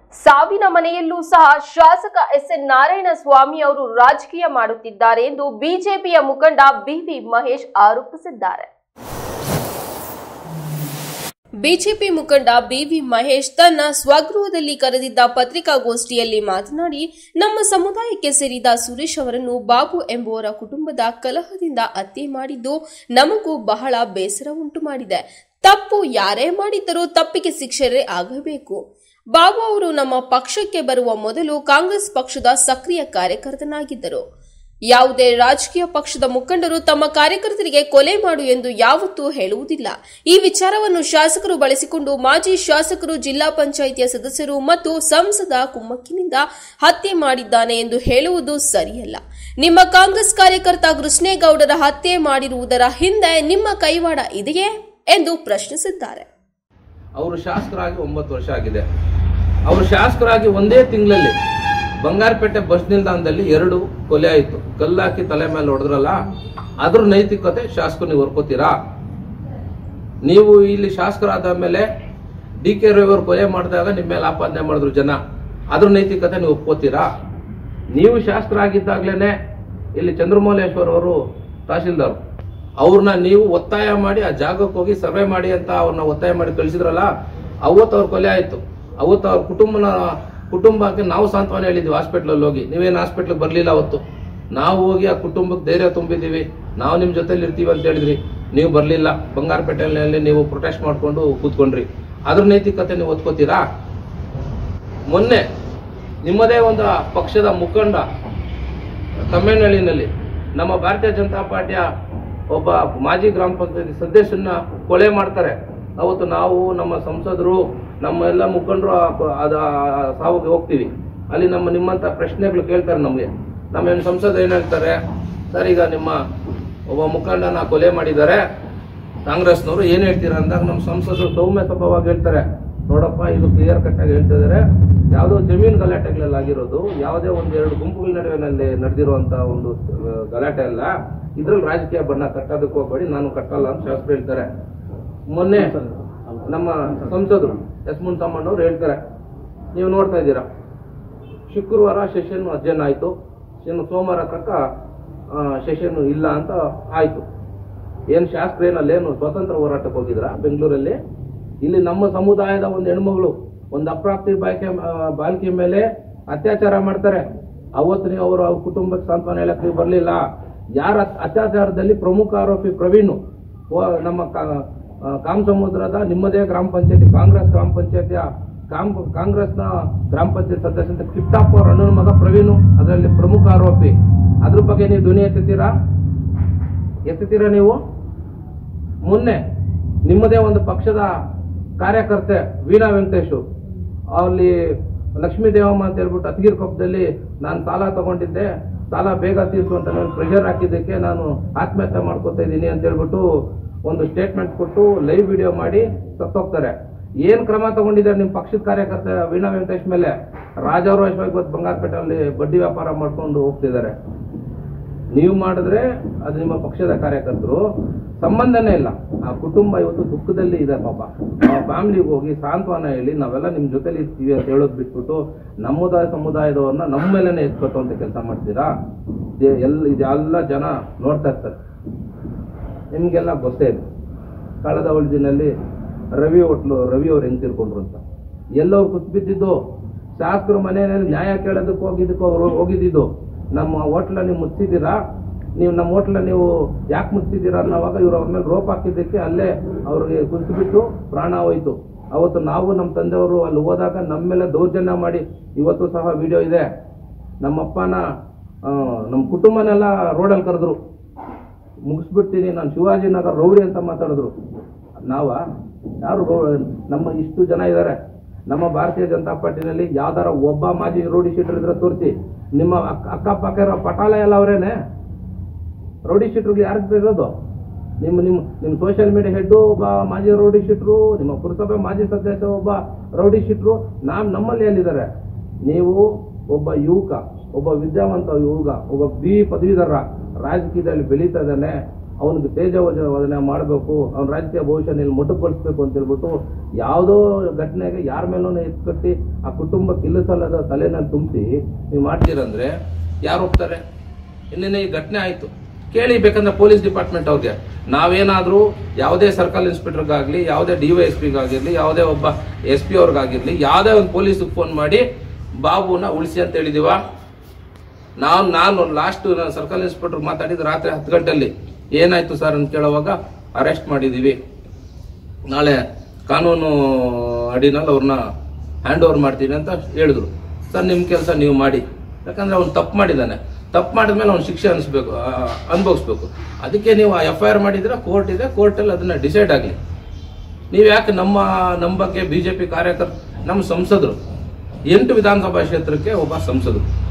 ಸಾವಿನ ಮನೆಯಲ್ಲೂ ಸಹ ಶಾಸಕ ಎಸ್ ಎನ್ ನಾರಾಯಣ ಸ್ವಾಮಿ ಅವರು ರಾಜಕೀಯ ಮಾಡುತ್ತಿದ್ದಾರೆ ಎಂದು ಬಿಜೆಪಿಯ ಮುಖಂಡ ಬಿವಿ ಮಹೇಶ್ ಆರೋಪಿಸಿದ್ದಾರೆ ಬಿಜೆಪಿ ಮುಖಂಡ ಬಿವಿ ಮಹೇಶ್ ತನ್ನ ಸ್ವಗೃಹದಲ್ಲಿ ಕರೆದಿದ್ದ ಪತ್ರಿಕಾಗೋಷ್ಠಿಯಲ್ಲಿ ಮಾತನಾಡಿ ನಮ್ಮ ಸಮುದಾಯಕ್ಕೆ ಸೇರಿದ ಸುರೇಶ್ ಅವರನ್ನು ಬಾಬು ಎಂಬುವರ ಕುಟುಂಬದ ಕಲಹದಿಂದ ಹತ್ಯೆ ಮಾಡಿದ್ದು ನಮಗೂ ಬಹಳ ಬೇಸರ ಉಂಟು ಮಾಡಿದೆ ತಪ್ಪು ಯಾರೇ ಮಾಡಿದ್ದರೂ ತಪ್ಪಿಗೆ ಶಿಕ್ಷೆ ಆಗಬೇಕು ಬಾಬು ಅವರು ನಮ್ಮ ಪಕ್ಷಕ್ಕೆ ಬರುವ ಮೊದಲು ಕಾಂಗ್ರೆಸ್ ಪಕ್ಷದ ಸಕ್ರಿಯ ಕಾರ್ಯಕರ್ತನಾಗಿದ್ದರು ಯಾವುದೇ ರಾಜಕೀಯ ಪಕ್ಷದ ಮುಖಂಡರು ತಮ್ಮ ಕಾರ್ಯಕರ್ತರಿಗೆ ಕೊಲೆ ಮಾಡು ಎಂದು ಯಾವತ್ತೂ ಹೇಳುವುದಿಲ್ಲ ಈ ವಿಚಾರವನ್ನು ಶಾಸಕರು ಬಳಸಿಕೊಂಡು ಮಾಜಿ ಶಾಸಕರು ಜಿಲ್ಲಾ ಪಂಚಾಯಿತಿಯ ಸದಸ್ಯರು ಮತ್ತು ಸಂಸದ ಕುಮ್ಮಕ್ಕಿನಿಂದ ಹತ್ಯೆ ಮಾಡಿದ್ದಾನೆ ಎಂದು ಹೇಳುವುದು ಸರಿಯಲ್ಲ ನಿಮ್ಮ ಕಾಂಗ್ರೆಸ್ ಕಾರ್ಯಕರ್ತ ಕೃಷ್ಣೇಗೌಡರ ಹತ್ಯೆ ಮಾಡಿರುವುದರ ಹಿಂದೆ ನಿಮ್ಮ ಕೈವಾಡ ಇದೆಯೇ ಎಂದು ಪ್ರಶ್ನಿಸಿದ್ದಾರೆ ಅವರು ಶಾಸಕರಾಗಿ ಒಂಬತ್ತು ವರ್ಷ ಆಗಿದೆ ಅವರು ಶಾಸಕರಾಗಿ ಒಂದೇ ತಿಂಗಳಲ್ಲಿ ಬಂಗಾರಪೇಟೆ ಬಸ್ ನಿಲ್ದಾಣದಲ್ಲಿ ಎರಡು ಕೊಲೆ ಆಯಿತು ಕಲ್ಲಾಕಿ ತಲೆ ಮೇಲೆ ಹೊಡೆದ್ರಲ್ಲ ಅದ್ರ ನೈತಿಕತೆ ಶಾಸಕರು ನೀವು ಹೊರ್ಕೋತೀರಾ ನೀವು ಇಲ್ಲಿ ಶಾಸಕರಾದ ಮೇಲೆ ಡಿ ಕೆ ರವಿ ಅವರು ಕೊಲೆ ಮಾಡಿದಾಗ ನಿಮ್ಮ ಮೇಲೆ ಆಪಾದನೆ ಮಾಡಿದ್ರು ಜನ ಅದ್ರ ನೈತಿಕತೆ ನೀವು ಒಪ್ಕೋತೀರಾ ನೀವು ಶಾಸಕರಾಗಿದ್ದಾಗ್ಲೇನೆ ಇಲ್ಲಿ ಚಂದ್ರಮೌಳೇಶ್ವರ್ ಅವರು ತಹಶೀಲ್ದಾರ್ ಅವ್ರನ್ನ ನೀವು ಒತ್ತಾಯ ಮಾಡಿ ಆ ಜಾಗಕ್ಕೆ ಹೋಗಿ ಸರ್ವೆ ಮಾಡಿ ಅಂತ ಅವ್ರನ್ನ ಒತ್ತಾಯ ಮಾಡಿ ಕಳಿಸಿದ್ರಲ್ಲ ಅವತ್ತು ಅವ್ರ ಕೊಲೆ ಆಯ್ತು ಅವತ್ತು ಅವ್ರ ಕುಟುಂಬನ ಕುಟುಂಬಕ್ಕೆ ನಾವು ಸಾಂತ್ವನ ಹೇಳಿದ್ವಿ ಹಾಸ್ಪಿಟ್ಲಲ್ಲಿ ಹೋಗಿ ನೀವೇನು ಹಾಸ್ಪಿಟ್ಲಿಗೆ ಬರಲಿಲ್ಲ ಅವತ್ತು ನಾವು ಹೋಗಿ ಆ ಕುಟುಂಬಕ್ಕೆ ಧೈರ್ಯ ತುಂಬಿದ್ದೀವಿ ನಾವು ನಿಮ್ಮ ಜೊತೆಲಿ ಇರ್ತೀವಿ ಅಂತ ಹೇಳಿದ್ರಿ ನೀವು ಬರಲಿಲ್ಲ ಬಂಗಾರಪೇಟೆಯಲ್ಲಿ ನೀವು ಪ್ರೊಟೆಸ್ಟ್ ಮಾಡ್ಕೊಂಡು ಕೂತ್ಕೊಂಡ್ರಿ ಅದ್ರ ನೈತಿಕತೆ ನೀವು ಒತ್ಕೋತೀರಾ ಮೊನ್ನೆ ನಿಮ್ಮದೇ ಒಂದು ಪಕ್ಷದ ಮುಖಂಡ ತಮಿಳುನಾಡಿನಲ್ಲಿ ನಮ್ಮ ಭಾರತೀಯ ಜನತಾ ಪಾರ್ಟಿಯ ಒಬ್ಬ ಮಾಜಿ ಗ್ರಾಮ ಪಂಚಾಯತಿ ಸದಸ್ಯನ ಕೊಲೆ ಮಾಡ್ತಾರೆ ಅವತ್ತು ನಾವು ನಮ್ಮ ಸಂಸದರು ನಮ್ಮ ಎಲ್ಲ ಮುಖಂಡರು ಆ- ಅದ ಆ ಸಾವುಗೆ ಹೋಗ್ತೀವಿ ಅಲ್ಲಿ ನಮ್ಮ ನಿಮ್ಮಂತ ಪ್ರಶ್ನೆಗಳು ಕೇಳ್ತಾರೆ ನಮಗೆ ನಮ್ಮ ಏನು ಸಂಸದರು ಏನ್ ಹೇಳ್ತಾರೆ ಸರ್ ಈಗ ನಿಮ್ಮ ಒಬ್ಬ ಮುಖಂಡನ ಕೊಲೆ ಮಾಡಿದ್ದಾರೆ ಕಾಂಗ್ರೆಸ್ನವರು ಏನ್ ಹೇಳ್ತೀರಾ ಅಂದಾಗ ನಮ್ಮ ಸಂಸದರು ಸೌಮ್ಯ ಸ್ವಭಾವವಾಗಿ ಹೇಳ್ತಾರೆ ನೋಡಪ್ಪ ಇದು ಕ್ಲಿಯರ್ ಕಟ್ ಆಗಿ ಹೇಳ್ತಿದ್ದಾರೆ ಯಾವುದೋ ಜಮೀನು ಗಲಾಟೆಗಳಲ್ಲಿ ಆಗಿರೋದು ಯಾವುದೇ ಒಂದು ಎರಡು ಗುಂಪುಗಳ ನಡುವಿನಲ್ಲಿ ನಡೆದಿರುವಂತ ಒಂದು ಆ, ಗಲಾಟೆ ಅಲ್ಲ ಇದ್ರಲ್ಲಿ ರಾಜಕೀಯ ಬಣ್ಣ ಕಟ್ಟೋದಕ್ಕೆ ಹೋಗ್ಬೇಡಿ ನಾನು ಕಟ್ಟಲ್ಲ ಅಂತ ಶಾಸ್ತ್ರ ಹೇಳ್ತಾರೆ ಮೊನ್ನೆ ನಮ್ಮ ಸಂಸದರು ಎಸ್ ಮುನ್ಸಮ್ಮಣ್ಣವ್ರು ಹೇಳ್ತಾರೆ ನೀವು ನೋಡ್ತಾ ಇದ್ದೀರಾ ಶುಕ್ರವಾರ ಸೆಷನ್ ಅಧ್ಯಯನ ಆಯಿತು ಇನ್ನು ಸೋಮವಾರ ತನಕ ಸೆಷನ್ ಇಲ್ಲ ಅಂತ ಆಯಿತು ಏನು ಶಾಸ್ತ್ರ ಏನಲ್ಲ ಏನು ಸ್ವತಂತ್ರ ಹೋರಾಟಕ್ಕೆ ಹೋಗಿದ್ರ ಬೆಂಗಳೂರಲ್ಲಿ ಇಲ್ಲಿ ನಮ್ಮ ಸಮುದಾಯದ ಒಂದು ಹೆಣ್ಮಗಳು ಒಂದು ಅಪ್ರಾಪ್ತಿ ಬಾಯ್ಕೆ ಆ, ಬಾಲಿಕೆ ಮೇಲೆ ಅತ್ಯಾಚಾರ ಮಾಡ್ತಾರೆ ಅವತ್ತು ನೀವು ಅವರು ಅವ್ರ ಕುಟುಂಬಕ್ಕೆ ಸಾಂತ್ವನ ಹೇಳಕ್ ನೀವು ಬರಲಿಲ್ಲ ಯಾರ ಅತ್- ಅತ್ಯಾಚಾರದಲ್ಲಿ ಪ್ರಮುಖ ಆರೋಪಿ ಪ್ರವೀಣ್ ಓ- ನಮ್ಮ ಕಾ- ಆ, ಕಾಮಸಮುದ್ರದ ನಿಮ್ಮದೇ ಗ್ರಾಮ ಪಂಚಾಯತಿ ಕಾಂಗ್ರೆಸ್ ಗ್ರಾಮ ಪಂಚಾಯತಿಯ ಕಾಮ್ ಕಾಂಗ್ರೆಸ್ನ ಗ್ರಾಮ ಪಂಚಾಯತ್ ಸದಸ್ಯ ಕಿಪ್ಟಾಪ್ ಅವ್ರ ಅಣ್ಣನ ಮಗ ಪ್ರವೀಣ್ ಅದರಲ್ಲಿ ಪ್ರಮುಖ ಆರೋಪಿ ಅದ್ರ ಬಗ್ಗೆ ನೀವು ಧ್ವನಿ ಎತ್ತುತ್ತೀರಾ ಎತ್ತುತ್ತೀರಾ ನೀವು ಮೊನ್ನೆ ನಿಮ್ಮದೇ ಒಂದು ಪಕ್ಷದ ಕಾರ್ಯಕರ್ತೆ ವೀಣಾ ವೆಂಕಟೇಶು ಅಲ್ಲಿ ಲಕ್ಷ್ಮೀ ದೇವಮ್ಮ ಅಂತ ಹೇಳ್ಬಿಟ್ಟು ಅತ್ಗಿರ್ ಕೊಪ್ಪದಲ್ಲಿ ನಾನು ಸಾಲ ತಗೊಂಡಿದ್ದೆ ಸಾಲ ಬೇಗ ತೀರ್ಸು ಅಂತ ನಾನು ಪ್ರೆಷರ್ ಹಾಕಿದ್ದಕ್ಕೆ ನಾನು ಆತ್ಮಹತ್ಯೆ ಮಾಡ್ಕೊತಾ ಇದ್ದೀನಿ ಅಂತ ಹೇಳ್ಬಿಟ್ಟು ಒಂದು ಸ್ಟೇಟ್ಮೆಂಟ್ ಕೊಟ್ಟು ಲೈವ್ ವಿಡಿಯೋ ಮಾಡಿ ಸತ್ತೋಗ್ತಾರೆ ಏನ್ ಕ್ರಮ ತಗೊಂಡಿದ್ದಾರೆ ನಿಮ್ಮ ಪಕ್ಷದ ಕಾರ್ಯಕರ್ತೆ ವೀಣಾ ವೆಂಕಟೇಶ್ ಮೇಲೆ ರಾಜಾರೋಷವಾಗಿ ಇವತ್ತು ಬಂಗಾರಪೇಟೆಯಲ್ಲಿ ಬಡ್ಡಿ ವ್ಯಾಪಾರ ಮಾಡ್ಕೊಂಡು ಹೋಗ್ತಿದ್ದಾರೆ ನೀವು ಮಾಡಿದ್ರೆ ಅದು ನಿಮ್ಮ ಪಕ್ಷದ ಕಾರ್ಯಕರ್ತರು ಸಂಬಂಧನೇ ಇಲ್ಲ ಆ ಕುಟುಂಬ ಇವತ್ತು ದುಃಖದಲ್ಲಿ ಇದೆ ಪಾಪ ಆ ಫ್ಯಾಮಿಲಿಗೆ ಹೋಗಿ ಸಾಂತ್ವನ ಹೇಳಿ ನಾವೆಲ್ಲ ನಿಮ್ ಜೊತೆಲಿ ಇರ್ತೀವಿ ಅಂತ ಹೇಳೋದು ಬಿಟ್ಬಿಟ್ಟು ನಮ್ಮದ ಸಮುದಾಯದವ್ರನ್ನ ನಮ್ಮ ಮೇಲೆನೆ ಎತ್ಕೊಟ್ಟುವಂತ ಕೆಲಸ ಮಾಡ್ತೀರಾ ಇದೇ- ಎಲ್ಲ ಇದೆಲ್ಲ ಜನ ನೋಡ್ತಾ ಇರ್ತಾರೆ ನಿಮ್ಗೆಲ್ಲ ಗೊತ್ತೇ ಇದೆ ಕಳೆದ ಉಳಿದಿನಲ್ಲಿ ರವಿ ಹೋಟ್ಲು ರವಿ ಅವ್ರು ಹೆಂಗ್ ತಿರ್ಕೊಂಡ್ರು ಅಂತ ಎಲ್ಲೋ ಕುಸ್ಬಿದ್ದಿದ್ದು ಶಾಸಕರು ಮನೆಯಲ್ಲಿ ನ್ಯಾಯ ಕೇಳೋದಕ್ಕೆ ಹೋಗಿದ್ದಕ್ಕೆ ಅವ್ರು ಹೋಗಿದ್ದಿದ್ದು ನಮ್ಮ ಹೋಟ್ಲ ನೀವು ಮುಚ್ಚಿದ್ದೀರಾ ನೀವು ನಮ್ಮ ಹೋಟ್ಲ ನೀವು ಯಾಕೆ ಮುಚ್ಚಿದ್ದೀರಾ ಅನ್ನೋವಾಗ ಇವ್ರು ಅವ್ರ ಮೇಲೆ ರೋಪ್ ಹಾಕಿದ್ದಕ್ಕೆ ಅಲ್ಲೇ ಅವ್ರಿಗೆ ಕುಸಿಬಿಟ್ಟು ಪ್ರಾಣ ಹೋಯ್ತು ಅವತ್ತು ನಾವು ನಮ್ಮ ತಂದೆಯವರು ಅಲ್ಲಿ ಹೋದಾಗ ನಮ್ಮ ಮೇಲೆ ದೌರ್ಜನ್ಯ ಮಾಡಿ ಇವತ್ತು ಸಹ ವಿಡಿಯೋ ಇದೆ ನಮ್ಮಪ್ಪನ ಆ, ನಮ್ಮ ಕುಟುಂಬನೆಲ್ಲ ರೋಡಲ್ಲಿ ಕರೆದ್ರು ಮುಗಿಸ್ಬಿಡ್ತೀನಿ ನಾನು ಶಿವಾಜಿನಗರ ರೌಡಿ ಅಂತ ಮಾತಾಡಿದ್ರು ನಾವ ಯಾರು ಗೌ- ನಮ್ಮ ಇಷ್ಟು ಜನ ಇದ್ದಾರೆ ನಮ್ಮ ಭಾರತೀಯ ಜನತಾ ಪಾರ್ಟಿನಲ್ಲಿ ಯಾವ್ದಾರ ಒಬ್ಬ ಮಾಜಿ ರೌಡಿ ಶೀಟರ್ ಇದ್ರೆ ತೋರಿಸಿ ನಿಮ್ಮ ಅಕ್ಕ ಅಕ್ಕಪಕ್ಕ ಇರೋ ಪಟಾಲ ಎಲ್ಲ ಅವರೇನೆ ರೌಡಿ ಶೀಟ್ರಿಗೆ ಯಾರಿಗೆ ಇರೋದು ನಿಮ್ಮ ನಿಮ್ಮ ನಿಮ್ಮ ಸೋಷಿಯಲ್ ಮೀಡಿಯಾ ಹೆಡ್ಡು ಒಬ್ಬ ಮಾಜಿ ರೌಡಿ ಶೀಟ್ರು ನಿಮ್ಮ ಪುರಸಭೆ ಮಾಜಿ ಸದಸ್ಯ ಒಬ್ಬ ರೌಡಿ ಶೀಟ್ರು ನಾಮ್ ನಮ್ಮಲ್ಲಿ ಎಲ್ಲಿದ್ದಾರೆ ನೀವು ಒಬ್ಬ ಯುವಕ ಒಬ್ಬ ವಿದ್ಯಾವಂತ ಯುವಕ ಒಬ್ಬ ಬಿ ಪದವೀಧರ ರಾಜಕೀಯದಲ್ಲಿ ಬೆಳೀತಾ ಇದ್ದಾನೆ ಅವನಿಗೆ ತೇಜವಧನೆ ಮಾಡಬೇಕು ಅವ್ನ ರಾಜಕೀಯ ಭವಿಷ್ಯ ಇಲ್ಲಿ ಮೊಟಕುಗೊಳಿಸ್ಬೇಕು ಅಂತ ಹೇಳ್ಬಿಟ್ಟು ಯಾವುದೋ ಘಟನೆಗೆ ಯಾರ ಮೇಲೂ ಎತ್ಕಟ್ಟಿ ಆ ಕುಟುಂಬ ಕಿಲ್ಲಿಸಲ್ಲದ ತಲೆನ ತುಂಬಿಸಿ ನೀವು ಮಾಡ್ತೀರಂದ್ರೆ ಯಾರು ಹೋಗ್ತಾರೆ ಇನ್ನೇನೆ ಈ ಘಟನೆ ಆಯ್ತು ಕೇಳಿ ಬೇಕಂದ್ರೆ ಪೊಲೀಸ್ ಡಿಪಾರ್ಟ್ಮೆಂಟ್ ಅವ್ರಿಗೆ ನಾವೇನಾದ್ರೂ ಯಾವುದೇ ಸರ್ಕಲ್ ಇನ್ಸ್ಪೆಕ್ಟರ್ಗಾಗ್ಲಿ ಯಾವುದೇ ಡಿ ವೈ ಎಸ್ ಪಿಗಾಗಿರ್ಲಿ ಯಾವುದೇ ಒಬ್ಬ ಎಸ್ ಪಿ ಅವ್ರಿಗಾಗಿರ್ಲಿ ಯಾವುದೇ ಒಂದು ಪೊಲೀಸ್ಗೆ ಫೋನ್ ಮಾಡಿ ಬಾಬುನ ಉಳಿಸಿ ಅಂತ ಹೇಳಿದೀವ ನಾನು ನಾನು ಲಾಸ್ಟ್ ಸರ್ಕಲ್ ಇನ್ಸ್ಪೆಕ್ಟರ್ ಮಾತಾಡಿದ ರಾತ್ರಿ ಹತ್ತು ಗಂಟೆಯಲ್ಲಿ ಏನಾಯ್ತು ಸರ್ ಅಂತ ಕೇಳುವಾಗ ಅರೆಸ್ಟ್ ಮಾಡಿದೀವಿ ನಾಳೆ ಕಾನೂನು ಅಡಿನಲ್ಲಿ ಅವ್ರನ್ನ ಹ್ಯಾಂಡ್ ಓವರ್ ಮಾಡ್ತೀನಿ ಅಂತ ಹೇಳಿದ್ರು ಸರ್ ನಿಮ್ಮ ಕೆಲಸ ನೀವು ಮಾಡಿ ಯಾಕಂದ್ರೆ ಅವ್ನು ತಪ್ಪು ಮಾಡಿದ್ದಾನೆ ತಪ್ಪು ಮಾಡಿದ್ಮೇಲೆ ಅವ್ನು ಶಿಕ್ಷೆ ಅನಿಸ್ಬೇಕು ಅನುಭವಿಸ್ಬೇಕು ಅದಕ್ಕೆ ನೀವು ಎಫ್ ಐ ಆರ್ ಮಾಡಿದ್ರೆ ಕೋರ್ಟ್ ಇದೆ ಕೋರ್ಟಲ್ಲಿ ಅದನ್ನ ಡಿಸೈಡ್ ಆಗಲಿ ನೀವು ಯಾಕೆ ನಮ್ಮ ನಮ್ಮ ಬಗ್ಗೆ ಬಿಜೆಪಿ ಕಾರ್ಯಕರ್ತ ನಮ್ಮ ಸಂಸದರು ಎಂಟು ವಿಧಾನಸಭಾ ಕ್ಷೇತ್ರಕ್ಕೆ ಒಬ್ಬ ಸಂಸದರು